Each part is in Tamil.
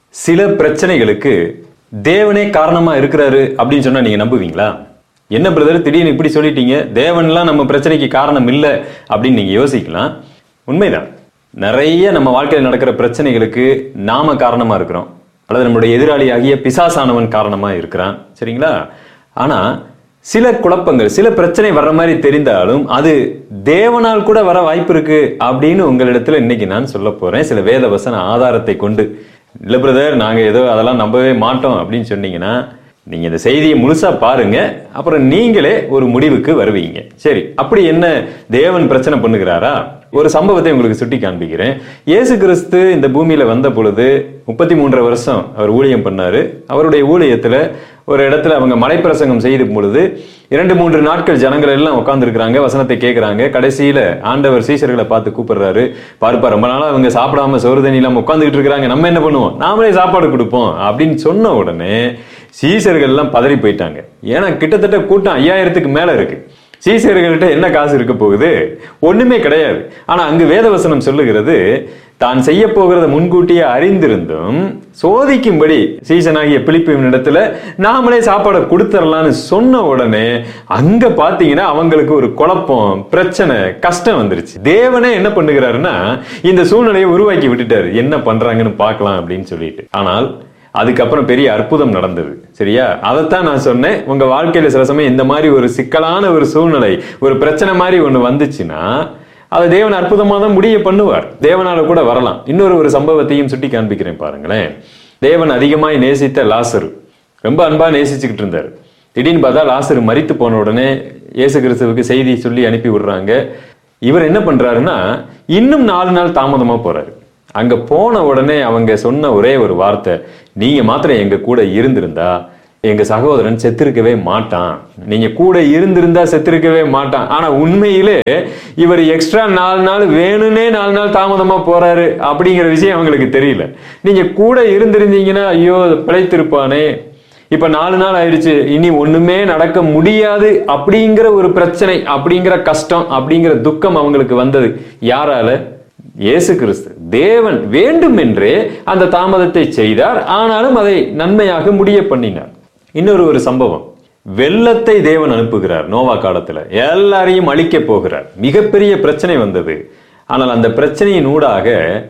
சில பிரச்சனைகளுக்கு தேவனே காரணமா இருக்கிறாரு அப்படின்னு சொன்னா நீங்க நம்புவீங்களா என்ன பிரதர் திடீர்னு இப்படி சொல்லிட்டீங்க தேவன்லாம் நம்ம பிரச்சனைக்கு காரணம் இல்லை அப்படின்னு நீங்க யோசிக்கலாம் உண்மைதான் நிறைய நம்ம வாழ்க்கையில் நடக்கிற பிரச்சனைகளுக்கு நாம காரணமா இருக்கிறோம் அல்லது நம்மளுடைய எதிராளியாகிய பிசாசானவன் காரணமா இருக்கிறான் சரிங்களா ஆனா சில குழப்பங்கள் சில பிரச்சனை வர்ற மாதிரி தெரிந்தாலும் அது தேவனால் கூட வர வாய்ப்பு இருக்கு அப்படின்னு உங்களிடத்துல இன்னைக்கு நான் சொல்ல போறேன் சில வேத வசன ஆதாரத்தை கொண்டு இல்ல பிரதர் நாங்க ஏதோ அதெல்லாம் நம்பவே மாட்டோம் அப்படின்னு சொன்னீங்கன்னா நீங்க இந்த செய்தியை முழுசா பாருங்க அப்புறம் நீங்களே ஒரு முடிவுக்கு வருவீங்க சரி அப்படி என்ன தேவன் பிரச்சனை பண்ணுகிறாரா ஒரு சம்பவத்தை உங்களுக்கு சுட்டி காண்பிக்கிறேன் இயேசு கிறிஸ்து இந்த பூமியில வந்த பொழுது முப்பத்தி மூன்று வருஷம் அவர் ஊழியம் பண்ணாரு அவருடைய ஊழியத்துல ஒரு இடத்துல அவங்க மலைப்பிரசங்கம் செய்து பொழுது இரண்டு மூன்று நாட்கள் ஜனங்கள் எல்லாம் உட்கார்ந்துருக்கிறாங்க வசனத்தை கேட்கறாங்க கடைசியில ஆண்டவர் சீசர்களை பார்த்து கூப்பிடுறாரு பார்ப்பா ரொம்ப நாளா அவங்க சாப்பிடாம சோறு தண்ணி இல்லாம உட்காந்துக்கிட்டு இருக்காங்க நம்ம என்ன பண்ணுவோம் நாமளே சாப்பாடு கொடுப்போம் அப்படின்னு சொன்ன உடனே சீசர்கள் எல்லாம் பதறி போயிட்டாங்க ஏன்னா கிட்டத்தட்ட கூட்டம் ஐயாயிரத்துக்கு மேல இருக்கு சீசர்கள்ட்ட என்ன காசு இருக்க போகுது ஒண்ணுமே கிடையாது ஆனா அங்கு வேதவசனம் சொல்லுகிறது தான் செய்ய போகிறத முன்கூட்டியே அறிந்திருந்தும் சோதிக்கும்படி சீசனாகிய பிலிப்பின் இடத்துல நாமளே சாப்பாடை கொடுத்துடலாம்னு சொன்ன உடனே அங்க பாத்தீங்கன்னா அவங்களுக்கு ஒரு குழப்பம் பிரச்சனை கஷ்டம் வந்துருச்சு தேவனே என்ன பண்ணுகிறாருன்னா இந்த சூழ்நிலையை உருவாக்கி விட்டுட்டாரு என்ன பண்றாங்கன்னு பார்க்கலாம் அப்படின்னு சொல்லிட்டு ஆனால் அதுக்கப்புறம் பெரிய அற்புதம் நடந்தது சரியா அதைத்தான் நான் சொன்னேன் உங்க வாழ்க்கையில சில சமயம் இந்த மாதிரி ஒரு சிக்கலான ஒரு சூழ்நிலை ஒரு பிரச்சனை மாதிரி ஒண்ணு வந்துச்சுன்னா அதை தேவன் அற்புதமா தான் முடிய பண்ணுவார் தேவனால கூட வரலாம் இன்னொரு ஒரு சம்பவத்தையும் சுட்டி காண்பிக்கிறேன் பாருங்களேன் தேவன் அதிகமாய் நேசித்த லாசரு ரொம்ப அன்பா நேசிச்சுக்கிட்டு இருந்தார் திடீர்னு பார்த்தா லாசரு மரித்து போன உடனே இயேசு கிறிஸ்துவுக்கு செய்தி சொல்லி அனுப்பி விடுறாங்க இவர் என்ன பண்றாருன்னா இன்னும் நாலு நாள் தாமதமா போறாரு அங்க போன உடனே அவங்க சொன்ன ஒரே ஒரு வார்த்தை நீங்க மாத்திரம் எங்க கூட இருந்திருந்தா எங்க சகோதரன் செத்திருக்கவே மாட்டான் நீங்க கூட இருந்திருந்தா செத்திருக்கவே மாட்டான் ஆனா உண்மையிலே இவர் எக்ஸ்ட்ரா நாலு நாள் வேணும்னே நாலு நாள் தாமதமா போறாரு அப்படிங்கிற விஷயம் அவங்களுக்கு தெரியல நீங்க கூட இருந்திருந்தீங்கன்னா ஐயோ பிழைத்திருப்பானே இப்ப நாலு நாள் ஆயிடுச்சு இனி ஒண்ணுமே நடக்க முடியாது அப்படிங்கிற ஒரு பிரச்சனை அப்படிங்கிற கஷ்டம் அப்படிங்கிற துக்கம் அவங்களுக்கு வந்தது யாரால இயேசு கிறிஸ்து தேவன் வேண்டும் என்றே அந்த தாமதத்தை செய்தார் ஆனாலும் அதை நன்மையாக முடிய பண்ணினார் இன்னொரு ஒரு சம்பவம் வெள்ளத்தை தேவன் அனுப்புகிறார் நோவா காலத்துல எல்லாரையும் அழிக்க போகிறார் மிகப்பெரிய பிரச்சனை வந்தது ஆனால் அந்த பிரச்சனையின் ஊடாக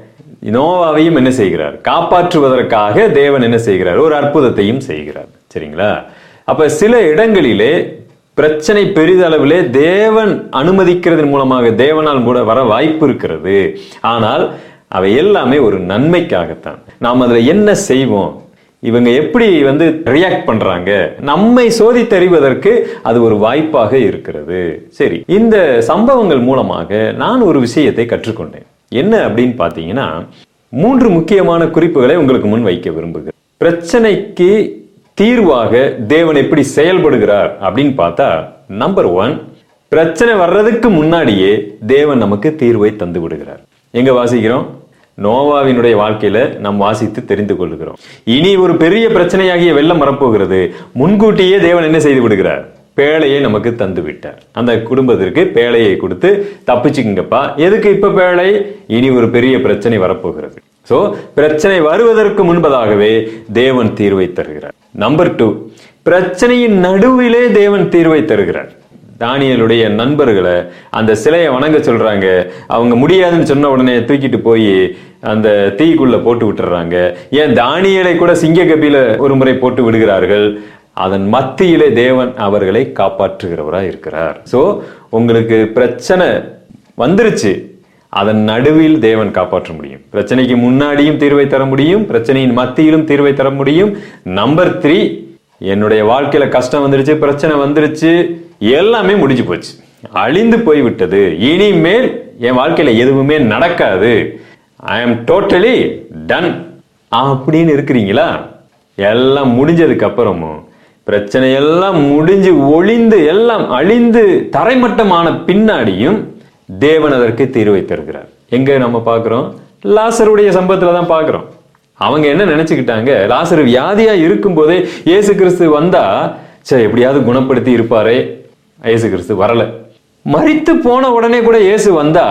நோவாவையும் என்ன செய்கிறார் காப்பாற்றுவதற்காக தேவன் என்ன செய்கிறார் ஒரு அற்புதத்தையும் செய்கிறார் சரிங்களா அப்ப சில இடங்களிலே பிரச்சனை பெரிதளவிலே தேவன் அனுமதிக்கிறதன் மூலமாக தேவனால் கூட வர வாய்ப்பு இருக்கிறது ஆனால் அவை எல்லாமே ஒரு நன்மைக்காகத்தான் நாம் அதுல என்ன செய்வோம் இவங்க எப்படி வந்து ரியாக்ட் பண்றாங்க நம்மை சோதித்தறிவதற்கு அது ஒரு வாய்ப்பாக இருக்கிறது சரி இந்த சம்பவங்கள் மூலமாக நான் ஒரு விஷயத்தை கற்றுக்கொண்டேன் என்ன அப்படின்னு பார்த்தீங்கன்னா மூன்று முக்கியமான குறிப்புகளை உங்களுக்கு முன் வைக்க விரும்புகிறேன் பிரச்சனைக்கு தீர்வாக தேவன் எப்படி செயல்படுகிறார் அப்படின்னு பார்த்தா நம்பர் ஒன் பிரச்சனை வர்றதுக்கு முன்னாடியே தேவன் நமக்கு தீர்வை தந்து விடுகிறார் எங்க வாசிக்கிறோம் நோவாவினுடைய வாழ்க்கையில நாம் வாசித்து தெரிந்து கொள்கிறோம் இனி ஒரு பெரிய பிரச்சனையாகிய வெள்ளம் வரப்போகிறது முன்கூட்டியே தேவன் என்ன செய்து விடுகிறார் பேழையை நமக்கு தந்து விட்டார் அந்த குடும்பத்திற்கு பேழையை கொடுத்து தப்பிச்சுக்குங்கப்பா எதுக்கு இப்ப பேழை இனி ஒரு பெரிய பிரச்சனை வரப்போகிறது சோ பிரச்சனை வருவதற்கு முன்பதாகவே தேவன் தீர்வை தருகிறார் நம்பர் டூ பிரச்சனையின் நடுவிலே தேவன் தீர்வை தருகிறார் தானியலுடைய நண்பர்களை அந்த சிலையை வணங்க சொல்றாங்க அவங்க முடியாதுன்னு சொன்ன உடனே தூக்கிட்டு போய் அந்த தீக்குள்ள போட்டு விட்டுறாங்க ஏன் தானியலை கூட சிங்க கபில ஒரு முறை போட்டு விடுகிறார்கள் அதன் மத்தியிலே தேவன் அவர்களை காப்பாற்றுகிறவராய் இருக்கிறார் சோ உங்களுக்கு பிரச்சனை வந்துருச்சு அதன் நடுவில் தேவன் காப்பாற்ற முடியும் பிரச்சனைக்கு முன்னாடியும் தீர்வை தர முடியும் பிரச்சனையின் மத்தியிலும் தீர்வை தர முடியும் நம்பர் த்ரீ என்னுடைய வாழ்க்கையில கஷ்டம் வந்துருச்சு பிரச்சனை வந்துருச்சு எல்லாமே முடிஞ்சு போச்சு அழிந்து போய் விட்டது இனிமேல் என் வாழ்க்கையில எதுவுமே நடக்காது ஐ அம் டோட்டலி டன் அப்படின்னு இருக்கிறீங்களா எல்லாம் முடிஞ்சதுக்கு அப்புறமும் பிரச்சனை எல்லாம் முடிஞ்சு ஒளிந்து எல்லாம் அழிந்து தரைமட்டமான பின்னாடியும் தேவன் அதற்கு தீர்வை தருகிறார் எங்க நம்ம பார்க்கிறோம் லாசருடைய சம்பவத்துல தான் பார்க்கிறோம் அவங்க என்ன நினைச்சுக்கிட்டாங்க லாசரு வியாதியா இருக்கும்போதே இயேசு கிறிஸ்து வந்தா சரி எப்படியாவது குணப்படுத்தி இருப்பாரே இயேசு கிறிஸ்து வரல மரித்து போன உடனே கூட இயேசு வந்தா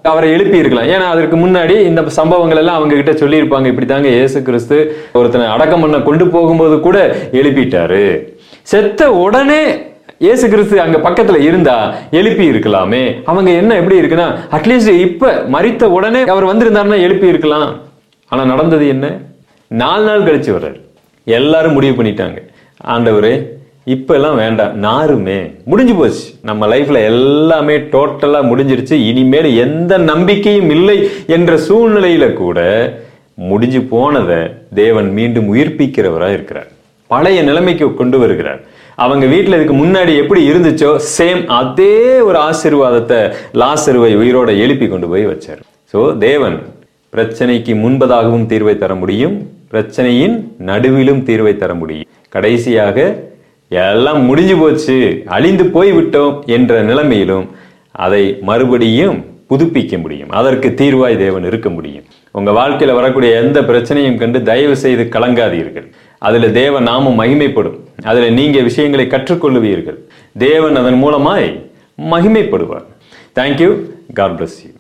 அவரை எழுப்பி இருக்கலாம் ஏன்னா அதற்கு முன்னாடி இந்த சம்பவங்கள் எல்லாம் அவங்க கிட்ட சொல்லியிருப்பாங்க இப்படி தாங்க இயேசு கிறிஸ்து ஒருத்தனை அடக்கம் பண்ண கொண்டு போகும்போது கூட எழுப்பிட்டாரு செத்த உடனே இயேசு கிறிஸ்து அங்க பக்கத்துல இருந்தா எழுப்பி இருக்கலாமே அவங்க என்ன எப்படி இருக்குன்னா அட்லீஸ்ட் இப்ப மறித்த உடனே அவர் வந்திருந்தாருன்னா எழுப்பி இருக்கலாம் ஆனா நடந்தது என்ன நாலு நாள் கழிச்சு வர்றாரு எல்லாரும் முடிவு பண்ணிட்டாங்க ஆண்டவரே இப்ப எல்லாம் வேண்டாம் நாருமே முடிஞ்சு போச்சு நம்ம லைஃப்ல எல்லாமே டோட்டலா முடிஞ்சிருச்சு இனிமேல் எந்த நம்பிக்கையும் இல்லை என்ற சூழ்நிலையில கூட முடிஞ்சு போனதை தேவன் மீண்டும் உயிர்ப்பிக்கிறவரா இருக்கிறார் பழைய நிலைமைக்கு கொண்டு வருகிறார் அவங்க வீட்டில் இதுக்கு முன்னாடி எப்படி இருந்துச்சோ சேம் அதே ஒரு ஆசீர்வாதத்தை லாசருவை உயிரோட எழுப்பி கொண்டு போய் வச்சார் ஸோ தேவன் பிரச்சனைக்கு முன்பதாகவும் தீர்வை தர முடியும் பிரச்சனையின் நடுவிலும் தீர்வை தர முடியும் கடைசியாக எல்லாம் முடிஞ்சு போச்சு அழிந்து போய் விட்டோம் என்ற நிலைமையிலும் அதை மறுபடியும் புதுப்பிக்க முடியும் அதற்கு தீர்வாய் தேவன் இருக்க முடியும் உங்க வாழ்க்கையில வரக்கூடிய எந்த பிரச்சனையும் கண்டு தயவு செய்து கலங்காதீர்கள் அதுல தேவ நாமம் மகிமைப்படும் அதுல நீங்க விஷயங்களை கற்றுக்கொள்ளுவீர்கள் தேவன் அதன் மூலமாய் மகிமைப்படுவார் தேங்க்யூ காட் bless you